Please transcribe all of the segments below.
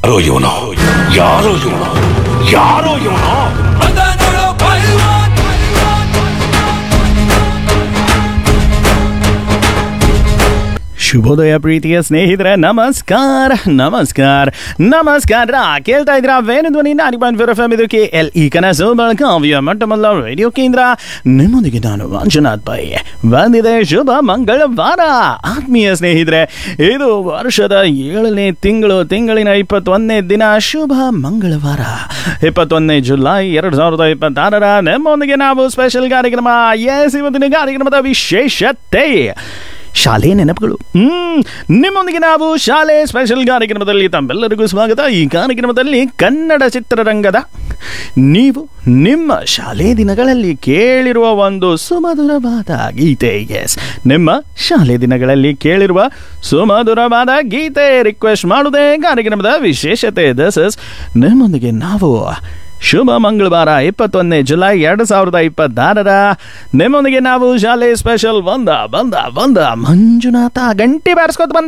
ಯಾರೋ ಇವನು ಯಾರೋ ಇವನು ಯಾರೋ ಇವನು ಶುಭೋದಯ ಪ್ರೀತಿಯ ಸ್ನೇಹಿತರೆ ನಮಸ್ಕಾರ ನಮಸ್ಕಾರ ನಮಸ್ಕಾರ ಕೇಳ್ತಾ ಇದ್ರ ವೇಣುಧ್ವನಿ ನಾನಿ ಪಾಯಿಂಟ್ ಫೋರ್ ಎಫ್ ಎಂ ಇದು ಕೆ ಎಲ್ ಈ ಕನಸು ಬೆಳಗಾವಿಯ ಮೊಟ್ಟಮೊದಲ ರೇಡಿಯೋ ಕೇಂದ್ರ ನಿಮ್ಮೊಂದಿಗೆ ನಾನು ಮಂಜುನಾಥ್ ಪೈ ಬಂದಿದೆ ಶುಭ ಮಂಗಳವಾರ ಆತ್ಮೀಯ ಸ್ನೇಹಿತರೆ ಇದು ವರ್ಷದ ಏಳನೇ ತಿಂಗಳು ತಿಂಗಳಿನ ಇಪ್ಪತ್ತೊಂದನೇ ದಿನ ಶುಭ ಮಂಗಳವಾರ ಇಪ್ಪತ್ತೊಂದನೇ ಜುಲೈ ಎರಡು ಸಾವಿರದ ಇಪ್ಪತ್ತಾರರ ನಮ್ಮೊಂದಿಗೆ ನಾವು ಸ್ಪೆಷಲ್ ಕಾರ್ಯಕ್ರಮ ಎಸ್ ಇವತ್ತಿನ ಕಾರ್ಯಕ್ರಮದ ವಿಶೇಷತೆ ಶಾಲೆ ನೆನಪುಗಳು ಹ್ಮ್ ನಿಮ್ಮೊಂದಿಗೆ ನಾವು ಶಾಲೆ ಸ್ಪೆಷಲ್ ಕಾರ್ಯಕ್ರಮದಲ್ಲಿ ತಮ್ಮೆಲ್ಲರಿಗೂ ಸ್ವಾಗತ ಈ ಕಾರ್ಯಕ್ರಮದಲ್ಲಿ ಕನ್ನಡ ಚಿತ್ರರಂಗದ ನೀವು ನಿಮ್ಮ ಶಾಲೆ ದಿನಗಳಲ್ಲಿ ಕೇಳಿರುವ ಒಂದು ಸುಮಧುರವಾದ ಗೀತೆ ಎಸ್ ನಿಮ್ಮ ಶಾಲೆ ದಿನಗಳಲ್ಲಿ ಕೇಳಿರುವ ಸುಮಧುರವಾದ ಗೀತೆ ರಿಕ್ವೆಸ್ಟ್ ಮಾಡುವುದೇ ಕಾರ್ಯಕ್ರಮದ ವಿಶೇಷತೆ ದಸ್ ಇಸ್ ನಿಮ್ಮೊಂದಿಗೆ ನಾವು ಶುಭ ಮಂಗಳವಾರ ಇಪ್ಪತ್ತೊಂದನೇ ಜುಲೈ ಎರಡು ಸಾವಿರದ ಇಪ್ಪತ್ತಾರರ ನಿಮ್ಮೊಂದಿಗೆ ನಾವು ಶಾಲೆ ಸ್ಪೆಷಲ್ ಬಂದ ಬಂದ ಬಂದ ಮಂಜುನಾಥ ಗಂಟೆ ಬಾರಿಸ್ಕೊತ ಬಂದ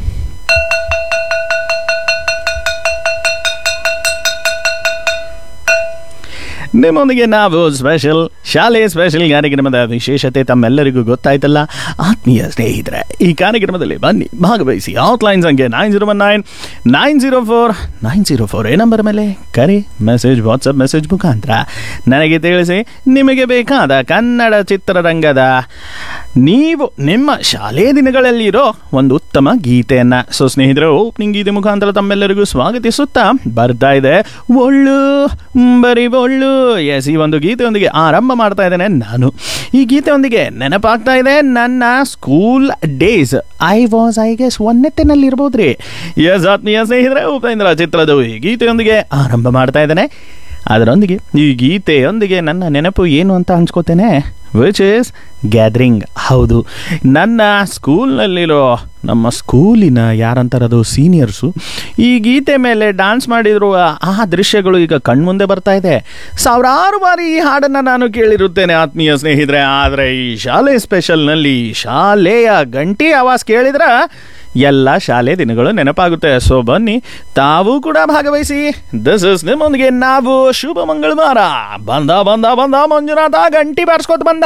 ನಿಮ್ಮೊಂದಿಗೆ ನಾವು ಸ್ಪೆಷಲ್ ಶಾಲೆ ಸ್ಪೆಷಲ್ ಕಾರ್ಯಕ್ರಮದ ವಿಶೇಷತೆ ತಮ್ಮೆಲ್ಲರಿಗೂ ಗೊತ್ತಾಯ್ತಲ್ಲ ಆತ್ಮೀಯ ಸ್ನೇಹಿತರೆ ಈ ಕಾರ್ಯಕ್ರಮದಲ್ಲಿ ಬನ್ನಿ ಭಾಗವಹಿಸಿ ಔಟ್ಲೈನ್ ಸಂಖ್ಯೆ nine zero one nine nine zero four nine zero four ಈ ನಂಬರ್ ಮೇಲೆ ಕರೆ ಮೆಸೇಜ್ ವಾಟ್ಸಪ್ ಮೆಸೇಜ್ ಮುಖಾಂತರ ನನಗೆ ತಿಳಿಸಿ ನಿಮಗೆ ಬೇಕಾದ ಕನ್ನಡ ಚಿತ್ರರಂಗದ ನೀವು ನಿಮ್ಮ ಶಾಲೆ ದಿನಗಳಲ್ಲಿರೋ ಒಂದು ಉತ್ತಮ ಗೀತೆಯನ್ನ ಸೊ ಸ್ನೇಹಿತರೆ ಓಪನಿಂಗ್ ಗೀತೆ ಮುಖಾಂತರ ತಮ್ಮೆಲ್ಲರಿಗೂ ಸ್ವಾಗತಿಸುತ್ತಾ ಬರ್ತಾ ಇದೆ ಒಳ್ಳು ಬರೀ ಒಳ್ಳು ಎಸ್ ಈ ಒಂದು ಗೀತೆಯೊಂದಿಗೆ ಆರಂಭ ಮಾಡ್ತಾ ಇದ್ದೇನೆ ನಾನು ಈ ಗೀತೆಯೊಂದಿಗೆ ನೆನಪಾಗ್ತಾ ಇದೆ ನನ್ನ school days I was I guess ಒಂದೆತ್ತಿನಲ್ಲಿ ಇರ್ಬೋದ್ರಿ ಎಸ್ ಆತ್ಮೀಯ ಸ್ನೇಹಿತರೆ ಉಪೇಂದ್ರ ಚಿತ್ರದ ಈ ಗೀತೆಯೊಂದಿಗೆ ಆರಂಭ ಮಾಡ್ತಾ ಇದ್ದೇನೆ ಅದರೊಂದಿಗೆ ಈ ಗೀತೆಯೊಂದಿಗೆ ನನ್ನ ನೆನಪು ಏನು ಅಂತ ಹಂಚ್ಕೋತೇನೆ ವಿಚ್ ಈಸ್ ಗ್ಯಾದರಿಂಗ್ ಹೌದು ನನ್ನ ಸ್ಕೂಲ್ನಲ್ಲಿರೋ ನಮ್ಮ ಸ್ಕೂಲಿನ ಯಾರಂತಾರದು ಸೀನಿಯರ್ಸು ಈ ಗೀತೆ ಮೇಲೆ ಡ್ಯಾನ್ಸ್ ಮಾಡಿರುವ ಆ ದೃಶ್ಯಗಳು ಈಗ ಕಣ್ಮುಂದೆ ಬರ್ತಾ ಇದೆ ಸಾವಿರಾರು ಬಾರಿ ಈ ಹಾಡನ್ನು ನಾನು ಕೇಳಿರುತ್ತೇನೆ ಆತ್ಮೀಯ ಸ್ನೇಹಿತರೆ ಆದರೆ ಈ ಶಾಲೆ ಸ್ಪೆಷಲ್ನಲ್ಲಿ ಶಾಲೆಯ ಗಂಟಿ ಆವಾಜ್ ಕೇಳಿದ್ರೆ ಎಲ್ಲ ಶಾಲೆ ದಿನಗಳು ನೆನಪಾಗುತ್ತೆ ಸೊ ಬನ್ನಿ ತಾವು ಕೂಡ ಭಾಗವಹಿಸಿ ದಿಸ್ ಇಸ್ ನಿಮ್ಮೊಂದಿಗೆ ನಾವು ಶುಭ ಮಂಗಳವಾರ ಬಂದ ಬಂದ ಬಂದ ಮಂಜುನಾಥ ಗಂಟಿ ಬಾರಿಸ್ಕೊತ ಬಂದ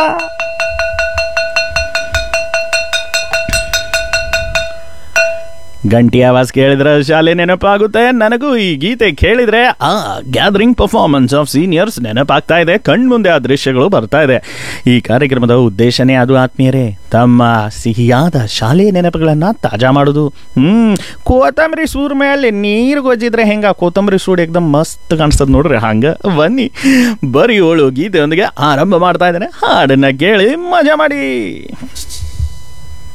ಗಂಟಿ ಆವಾಜ್ ಕೇಳಿದ್ರೆ ಶಾಲೆ ನೆನಪಾಗುತ್ತೆ ನನಗೂ ಈ ಗೀತೆ ಕೇಳಿದ್ರೆ ಆ ಗ್ಯಾದರಿಂಗ್ ಪರ್ಫಾರ್ಮೆನ್ಸ್ ಆಫ್ ಸೀನಿಯರ್ಸ್ ನೆನಪಾಗ್ತಾ ಇದೆ ಕಣ್ಮುಂದೆ ಆ ದೃಶ್ಯಗಳು ಬರ್ತಾ ಇದೆ ಈ ಕಾರ್ಯಕ್ರಮದ ಉದ್ದೇಶನೇ ಅದು ಆತ್ಮೀಯರೇ ತಮ್ಮ ಸಿಹಿಯಾದ ಶಾಲೆಯ ನೆನಪುಗಳನ್ನ ತಾಜಾ ಮಾಡೋದು ಹ್ಮ್ ಕೋತಂಬರಿ ಸೂರ್ ಮೇಲೆ ನೀರು ಗೊಜ್ಜಿದ್ರೆ ಹೆಂಗ ಕೋತಂಬರಿ ಸೂಡ್ ಏಕ್ದಮ್ ಮಸ್ತ್ ಕಾಣಿಸ್ತದ ನೋಡ್ರಿ ಹಂಗ ಬನ್ನಿ ಬರೀ ಏಳು ಗೀತೆಯೊಂದಿಗೆ ಆರಂಭ ಮಾಡ್ತಾ ಇದ್ದೇನೆ ಹಾಡನ್ನ ಕೇಳಿ ಮಜಾ ಮಾಡಿ